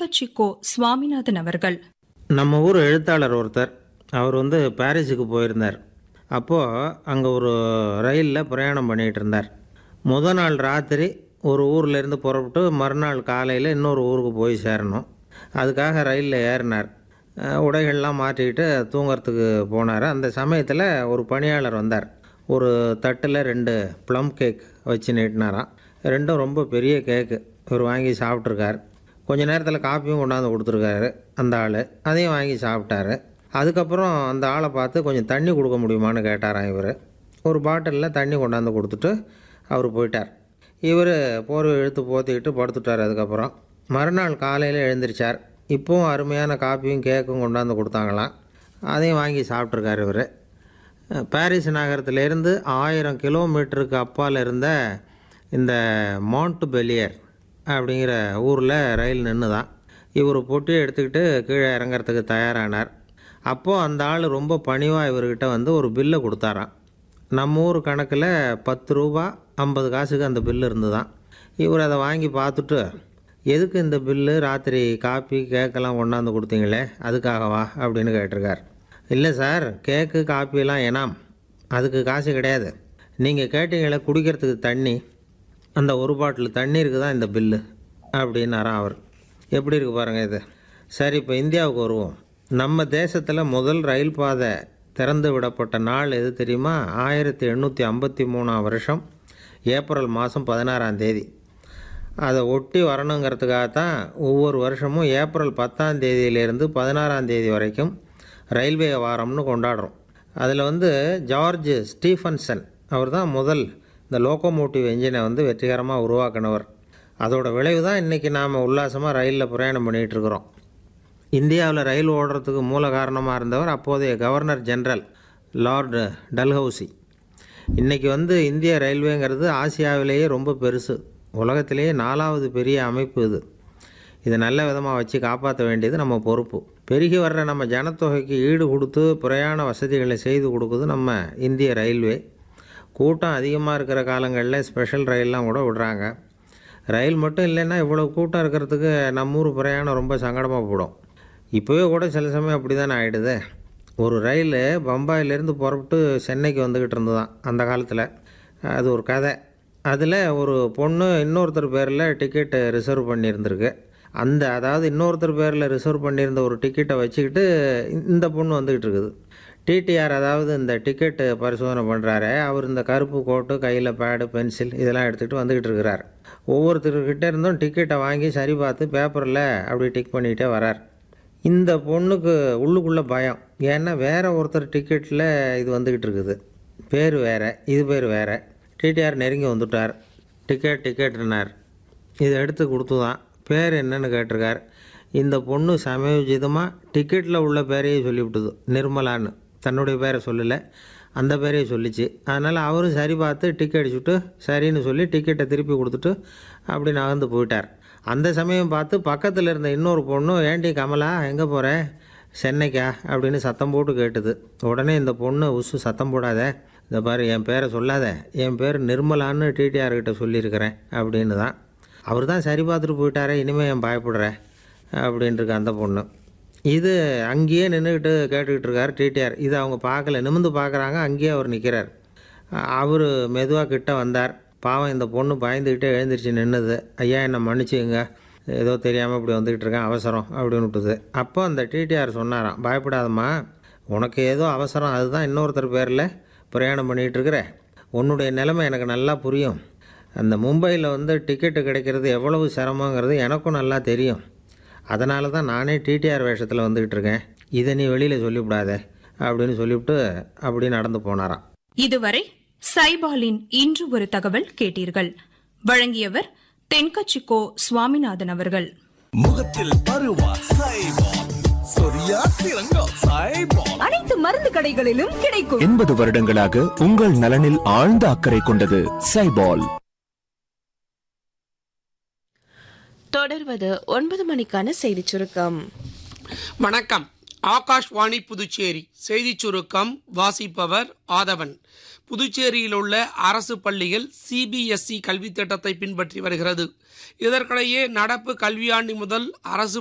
தென்கட்சி கோ சுவாமிநாதன் அவர்கள் நம்ம ஊர் எழுத்தாளர் ஒருத்தர் அவர் வந்து பாரிஸுக்கு போயிருந்தார் அப்போது அங்கே ஒரு ரயிலில் பிரயாணம் பண்ணிகிட்டு இருந்தார் முத நாள் ராத்திரி ஒரு ஊர்லேருந்து புறப்பட்டு மறுநாள் காலையில் இன்னொரு ஊருக்கு போய் சேரணும் அதுக்காக ரயிலில் ஏறினார் அஹ் உடைகள்லாம் மாட்டிக்கிட்டு தூங்குறதுக்கு போனார் அந்த சமயத்தில் ஒரு பணியாளர் வந்தார் ஒரு தட்டில் ரெண்டு ப்ளம் கேக் வச்சு நீட்டினாராம் ரெண்டும் ரொம்ப பெரிய கேக்கு இவர் வாங்கி சாப்பிட்ருக்கார் கொஞ்ச நேரத்தில் காப்பியும் கொண்டாந்து கொடுத்துருக்காரு அந்த ஆள் அதையும் வாங்கி சாப்பிட்டாரு அதுக்கப்புறம் அந்த ஆளை பார்த்து கொஞ்சம் தண்ணி கொடுக்க முடியுமான்னு கேட்டாராம் இவர் ஒரு பாட்டிலில் தண்ணி கொண்டாந்து கொடுத்துட்டு அவர் போயிட்டார் இவர் போர்வை இழுத்து போத்திக்கிட்டு படுத்துட்டார் அதுக்கப்புறம் மறுநாள் காலையில் எழுந்திரிச்சார் இப்போவும் அருமையான காப்பியும் கேக்கும் கொண்டாந்து கொடுத்தாங்களாம் அதையும் வாங்கி சாப்பிட்ருக்காரு இவர் பாரிஸ் நகரத்திலேருந்து ஆயிரம் கிலோமீட்டருக்கு அப்பால் இருந்த இந்த மவுண்ட் பெலியர் அப்படிங்கிற ஊரில் ரயில் நின்று தான் இவர் பொட்டியை எடுத்துக்கிட்டு கீழே இறங்கறதுக்கு தயாரானார் அப்போது அந்த ஆள் ரொம்ப பணிவாக இவர்கிட்ட வந்து ஒரு பில்லை கொடுத்தாராம் நம்ம ஊர் கணக்கில் பத்து ரூபா ஐம்பது காசுக்கு அந்த பில்லு இருந்துதான் இவர் அதை வாங்கி பார்த்துட்டு எதுக்கு இந்த பில்லு ராத்திரி காப்பி கேக்கெல்லாம் கொண்டாந்து கொடுத்தீங்களே அதுக்காகவா அப்படின்னு கேட்டிருக்கார் இல்லை சார் கேக்கு காப்பியெல்லாம் ஏனாம் அதுக்கு காசு கிடையாது நீங்கள் கேட்டீங்களே குடிக்கிறதுக்கு தண்ணி அந்த ஒரு பாட்டில் தண்ணீருக்கு தான் இந்த பில்லு அப்படின்னாராம் அவர் எப்படி இருக்கு பாருங்கள் இது சரி இப்போ இந்தியாவுக்கு வருவோம் நம்ம தேசத்தில் முதல் ரயில் பாதை திறந்து விடப்பட்ட நாள் எது தெரியுமா ஆயிரத்தி எண்ணூற்றி ஐம்பத்தி மூணாம் வருஷம் ஏப்ரல் மாதம் பதினாறாம் தேதி அதை ஒட்டி வரணுங்கிறதுக்காக தான் ஒவ்வொரு வருஷமும் ஏப்ரல் பத்தாம் தேதியிலேருந்து பதினாறாம் தேதி வரைக்கும் ரயில்வே வாரம்னு கொண்டாடுறோம் அதில் வந்து ஜார்ஜ் ஸ்டீஃபன்சன் அவர் தான் முதல் இந்த லோக்கோமோட்டிவ் என்ஜினை வந்து வெற்றிகரமாக உருவாக்கினவர் அதோட விளைவு தான் இன்றைக்கி நாம் உல்லாசமாக ரயிலில் பிரயாணம் பண்ணிகிட்டு இருக்கிறோம் இந்தியாவில் ரயில் ஓடுறதுக்கு மூல காரணமாக இருந்தவர் அப்போதைய கவர்னர் ஜெனரல் லார்டு டல்ஹவுசி இன்றைக்கி வந்து இந்திய ரயில்வேங்கிறது ஆசியாவிலேயே ரொம்ப பெருசு உலகத்திலேயே நாலாவது பெரிய அமைப்பு இது இதை நல்ல விதமாக வச்சு காப்பாற்ற வேண்டியது நம்ம பொறுப்பு பெருகி வர்ற நம்ம ஜனத்தொகைக்கு ஈடு கொடுத்து பிரயாண வசதிகளை செய்து கொடுக்குது நம்ம இந்திய ரயில்வே கூட்டம் அதிகமாக இருக்கிற காலங்களில் ஸ்பெஷல் ரயில்லாம் கூட விடுறாங்க ரயில் மட்டும் இல்லைன்னா இவ்வளோ கூட்டம் இருக்கிறதுக்கு நம்ம ஊர் பிரயாணம் ரொம்ப சங்கடமாக போடும் இப்போவே கூட சில சமயம் அப்படி தானே ஆகிடுது ஒரு ரயில் பம்பாயிலேருந்து புறப்பட்டு சென்னைக்கு வந்துக்கிட்டு இருந்ததான் அந்த காலத்தில் அது ஒரு கதை அதில் ஒரு பொண்ணு இன்னொருத்தர் பேரில் டிக்கெட்டு ரிசர்வ் பண்ணியிருந்திருக்கு அந்த அதாவது இன்னொருத்தர் பேரில் ரிசர்வ் பண்ணியிருந்த ஒரு டிக்கெட்டை வச்சுக்கிட்டு இந்த பொண்ணு வந்துக்கிட்டு இருக்குது டிடிஆர் அதாவது இந்த டிக்கெட்டு பரிசோதனை பண்ணுறாரு அவர் இந்த கருப்பு கோட்டு கையில் பேடு பென்சில் இதெல்லாம் எடுத்துகிட்டு வந்துக்கிட்டு இருக்கிறார் ஒவ்வொருத்தர்கிட்ட இருந்தும் டிக்கெட்டை வாங்கி சரி பார்த்து பேப்பரில் அப்படி டிக் பண்ணிக்கிட்டே வரார் இந்த பொண்ணுக்கு உள்ளுக்குள்ளே பயம் ஏன்னா வேற ஒருத்தர் டிக்கெட்டில் இது வந்துக்கிட்டு இருக்குது பேர் வேறு இது பேர் வேறு டிடிஆர் நெருங்கி வந்துட்டார் டிக்கெட் டிக்கெட்னார் இதை எடுத்து கொடுத்து தான் பேர் என்னன்னு கேட்டிருக்கார் இந்த பொண்ணு சமயோஜிதமாக டிக்கெட்டில் உள்ள பேரையே சொல்லிவிட்டுது நிர்மலான்னு தன்னுடைய பேரை சொல்லலை அந்த பேரையே சொல்லிச்சு அதனால் அவரும் சரி பார்த்து டிக்கெட் அடிச்சுட்டு சரின்னு சொல்லி டிக்கெட்டை திருப்பி கொடுத்துட்டு அப்படி நகர்ந்து போயிட்டார் அந்த சமயம் பார்த்து பக்கத்தில் இருந்த இன்னொரு பொண்ணு ஏண்டி கமலா எங்கே போகிற சென்னைக்கா அப்படின்னு சத்தம் போட்டு கேட்டுது உடனே இந்த பொண்ணு உசு சத்தம் போடாத இந்த பாரு என் பேரை சொல்லாத என் பேர் நிர்மலான்னு டிடிஆர் கிட்ட சொல்லியிருக்கிறேன் அப்படின்னு தான் அவர் தான் சரி பார்த்துட்டு போயிட்டாரே இனிமேல் என் பயப்படுறேன் அப்படின்ட்டுருக்கு அந்த பொண்ணு இது அங்கேயே நின்றுக்கிட்டு கேட்டுக்கிட்டு இருக்கார் டிடிஆர் இது அவங்க பார்க்கல நிமிந்து பார்க்குறாங்க அங்கேயே அவர் நிற்கிறார் அவர் மெதுவாக கிட்ட வந்தார் பாவம் இந்த பொண்ணு பயந்துக்கிட்டே எழுந்திரிச்சு நின்றுது ஐயா என்னை மன்னிச்சுங்க ஏதோ தெரியாமல் இப்படி வந்துக்கிட்டு இருக்கேன் அவசரம் அப்படின்னு விட்டுது அப்போ அந்த டிடிஆர் சொன்னாராம் பயப்படாதம்மா உனக்கு ஏதோ அவசரம் அதுதான் இன்னொருத்தர் பேரில் பிரயாணம் பண்ணிகிட்டு இருக்கிற உன்னுடைய நிலைமை எனக்கு நல்லா புரியும் அந்த மும்பையில் வந்து டிக்கெட்டு கிடைக்கிறது எவ்வளவு சிரமங்கிறது எனக்கும் நல்லா தெரியும் அதனால தான் நானே டிடிஆர் வேஷத்தில் வந்துக்கிட்டு இருக்கேன் இதை நீ வெளியில் சொல்லிவிடாத அப்படின்னு சொல்லிவிட்டு அப்படி நடந்து போனாராம் இதுவரை சைபாலின் இன்று ஒரு தகவல் கேட்டீர்கள் வழங்கியவர் தென்கட்சி கோ சுவாமிநாதன் அவர்கள் முகத்தில் பருவா சைபால் சொரியா சிறங்கா சைபால் அனைத்து மருந்து கடைகளிலும் கிடைக்கும் எண்பது வருடங்களாக உங்கள் நலனில் ஆழ்ந்த அக்கறை கொண்டது சைபால் தொடர்வது ஒன்பது மணிக்கான செய்திச் சுருக்கம் வணக்கம் ஆகாஷ்வாணி புதுச்சேரி செய்திச் சுருக்கம் வாசிப்பவர் ஆதவன் புதுச்சேரியில் உள்ள அரசு பள்ளிகள் சிபிஎஸ்இ கல்வித் திட்டத்தை பின்பற்றி வருகிறது இதற்கிடையே நடப்பு கல்வியாண்டு முதல் அரசு